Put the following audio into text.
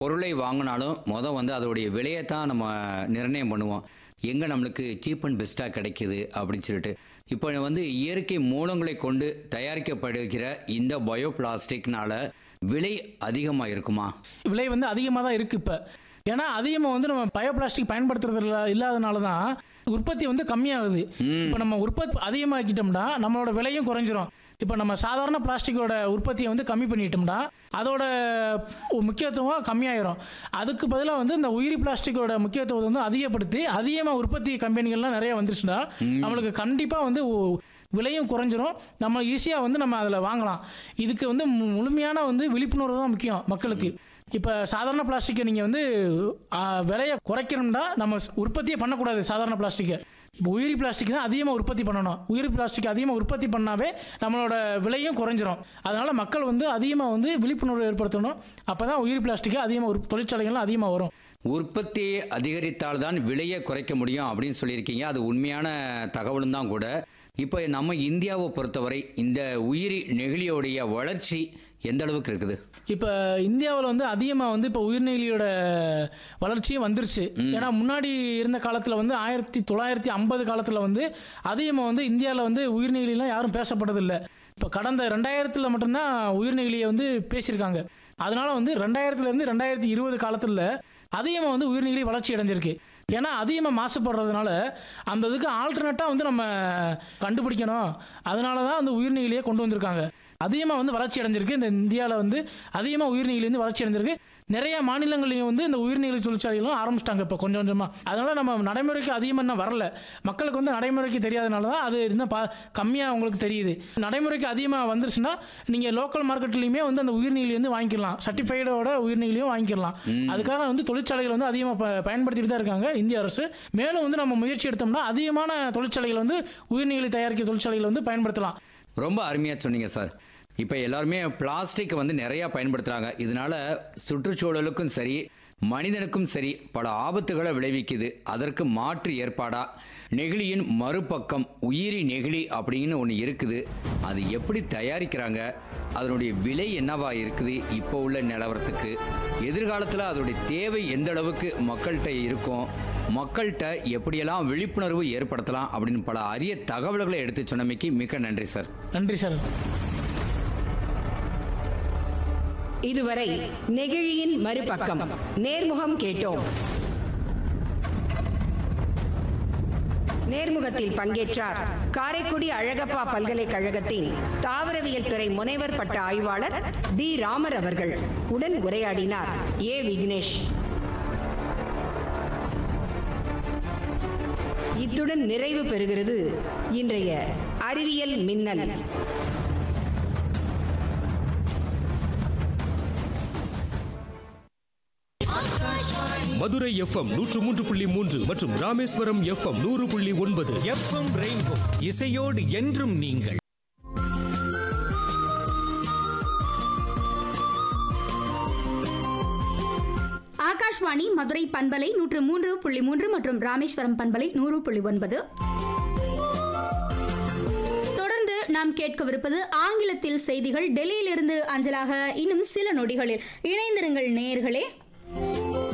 பொருளை வாங்கினாலும் மொதல் வந்து அதோடைய விலையை தான் நம்ம நிர்ணயம் பண்ணுவோம் எங்கே நம்மளுக்கு சீப் அண்ட் பெஸ்ட்டாக கிடைக்குது அப்படின்னு சொல்லிட்டு இப்போ வந்து இயற்கை மூலங்களை கொண்டு தயாரிக்கப்படுகிற இந்த பயோ பிளாஸ்டிக்னால விலை அதிகமாக இருக்குமா விலை வந்து அதிகமாக தான் இருக்குது இப்போ ஏன்னா அதிகமாக வந்து நம்ம பயோ பிளாஸ்டிக் பயன்படுத்துறது இல்ல- இல்லாதனால தான் உற்பத்தி வந்து கம்மியாகுது இப்போ நம்ம உற்பத்தி அதிகமாக்கிட்டோம்னா நம்மளோட விலையும் குறைஞ்சிரும் இப்போ நம்ம சாதாரண பிளாஸ்டிக்கோட உற்பத்தியை வந்து கம்மி பண்ணிட்டோம்னா அதோட முக்கியத்துவம் கம்மியாயிரும் அதுக்கு பதிலாக வந்து இந்த உயிரி பிளாஸ்டிக்கோட முக்கியத்துவத்தை வந்து அதிகப்படுத்தி அதிகமாக உற்பத்தி கம்பெனிகள்லாம் நிறைய வந்துருச்சுன்னா நம்மளுக்கு கண்டிப்பாக வந்து ஒ- விலையும் குறைஞ்சிரும் நம்ம ஈஸியாக வந்து நம்ம அதில் வாங்கலாம் இதுக்கு வந்து மு- முழுமையான வந்து விழிப்புணர்வு தான் முக்கியம் மக்களுக்கு இப்போ சாதாரண பிளாஸ்டிக்கை நீங்கள் வந்து ஆ, விலையை குறைக்கணும்னா நம்ம ஸ்- உற்பத்தியே பண்ணக்கூடாது சாதாரண பிளாஸ்டிக்கை இப்போ உயிரி பிளாஸ்டிக் தான் அதிகமாக உற்பத்தி பண்ணணும் உயிரி பிளாஸ்டிக் அதிகமாக உற்பத்தி பண்ணாவே நம்மளோட விலையும் குறைஞ்சிரும் அதனால் மக்கள் வந்து அதிகமாக வந்து விழிப்புணர்வு ஏற்படுத்தணும் அப்போ தான் உயிரி பிளாஸ்டிக்கை அதிகமாக உற் தொழிற்சாலைகள்லாம் அதிகமாக வரும் உற்பத்தியை அதிகரித்தால் தான் விலையை குறைக்க முடியும் அப்படின்னு சொல்லியிருக்கீங்க அது உண்மையான தகவலும் தான் கூட இப்போ நம்ம இந்தியாவை பொறுத்தவரை இந்த உயிரி நெகிழியோடைய வளர்ச்சி எந்த அளவுக்கு இருக்குது இப்போ இந்தியாவில் வந்து அதிகமாக வந்து இப்போ உயிர்நெகிழியோட வளர்ச்சியும் வந்துருச்சு ஏன்னா முன்னாடி இருந்த காலத்தில் வந்து ஆயிரத்தி தொள்ளாயிரத்தி ஐம்பது காலத்தில் வந்து அதிகமாக வந்து இந்தியாவில் வந்து உயிர்நெகிழிலாம் யாரும் பேசப்பட்டதில்லை இப்போ கடந்த ரெண்டாயிரத்தில் மட்டும்தான் உயிர்நெகிழியை வந்து பேசியிருக்காங்க அதனால வந்து ரெண்டாயிரத்துலேருந்து ரெண்டாயிரத்தி இருபது காலத்தில் அதிகமாக வந்து உயிர்நெகிழி வளர்ச்சி அடைஞ்சிருக்கு ஏன்னா அதிகமாக மாசுபடுறதுனால அந்த இதுக்கு ஆல்டர்னேட்டாக வந்து நம்ம கண்டுபிடிக்கணும் அதனால தான் அந்த உயிர்நெகிழியை கொண்டு வந்திருக்காங்க அதிகமாக வந்து வளர்ச்சி அடைஞ்சிருக்கு இந்த இந்தியாவில் வந்து அதிகமாக உயிர்நீலி வந்து வளர்ச்சி அடைஞ்சிருக்கு நிறைய மாநிலங்களையும் வந்து இந்த உயிர்நீலி தொழிற்சாலைகளும் ஆரம்பிச்சிட்டாங்க இப்போ கொஞ்சம் கொஞ்சமாக அதனால நம்ம நடைமுறைக்கு அதிகமாக இன்னும் வரல மக்களுக்கு வந்து நடைமுறைக்கு தெரியாதனால தான் அது இன்னும் பா கம்மியாக உங்களுக்கு தெரியுது நடைமுறைக்கு அதிகமாக வந்துருச்சுன்னா நீங்கள் லோக்கல் மார்க்கெட்லேயுமே வந்து அந்த உயிர்நீலி வந்து வாங்கிக்கலாம் சர்டிஃபைடோட உயிர்நீலியும் வாங்கிக்கலாம் அதுக்காக வந்து தொழிற்சாலைகள் வந்து அதிகமாக ப பயன்படுத்திட்டு தான் இருக்காங்க இந்திய அரசு மேலும் வந்து நம்ம முயற்சி எடுத்தோம்னா அதிகமான தொழிற்சாலைகள் வந்து உயிர்நீலி தயாரிக்கிற தொழிற்சாலைகள் வந்து பயன்படுத்தலாம் ரொம்ப அருமையாக சொன்னீங்க சார் இப்போ எல்லாருமே பிளாஸ்டிக் வந்து நிறையா பயன்படுத்துகிறாங்க இதனால சுற்றுச்சூழலுக்கும் சரி மனிதனுக்கும் சரி பல ஆபத்துகளை விளைவிக்குது அதற்கு மாற்று ஏற்பாடா நெகிழியின் மறுபக்கம் உயிரி நெகிழி அப்படின்னு ஒன்று இருக்குது அது எப்படி தயாரிக்கிறாங்க அதனுடைய விலை என்னவா இருக்குது இப்போ உள்ள நிலவரத்துக்கு எதிர்காலத்தில் அதனுடைய தேவை எந்த அளவுக்கு மக்கள்கிட்ட இருக்கும் மக்கள்கிட்ட எப்படியெல்லாம் விழிப்புணர்வு ஏற்படுத்தலாம் அப்படின்னு பல அரிய தகவல்களை எடுத்து சொன்னமைக்கு மிக்க நன்றி சார் நன்றி சார் இதுவரை நெகிழியின் மறுபக்கம் நேர்முகம் கேட்டோம் நேர்முகத்தில் பங்கேற்றார் காரைக்குடி அழகப்பா பல்கலைக்கழகத்தின் தாவரவியல் துறை முனைவர் பட்ட ஆய்வாளர் டி ராமர் அவர்கள் உடன் உரையாடினார் ஏ விக்னேஷ் இத்துடன் நிறைவு பெறுகிறது இன்றைய அறிவியல் மின்னல் மதுரை எஃப்எம் நூற்று மூன்று புள்ளி மூன்று மற்றும் ராமேஸ்வரம் எஃப்எம் நூறு புள்ளி ஒன்பது எஃப்எம் ரெயின்போ இசையோடு என்றும் நீங்கள் ஆகாஷ்வாணி மதுரை பண்பலை நூற்று மூன்று புள்ளி மூன்று மற்றும் ராமேஸ்வரம் பண்பலை நூறு புள்ளி ஒன்பது தொடர்ந்து நாம் கேட்கவிருப்பது ஆங்கிலத்தில் செய்திகள் டெல்லியிலிருந்து அஞ்சலாக இன்னும் சில நொடிகளில் இணைந்திருங்கள் நேயர்களே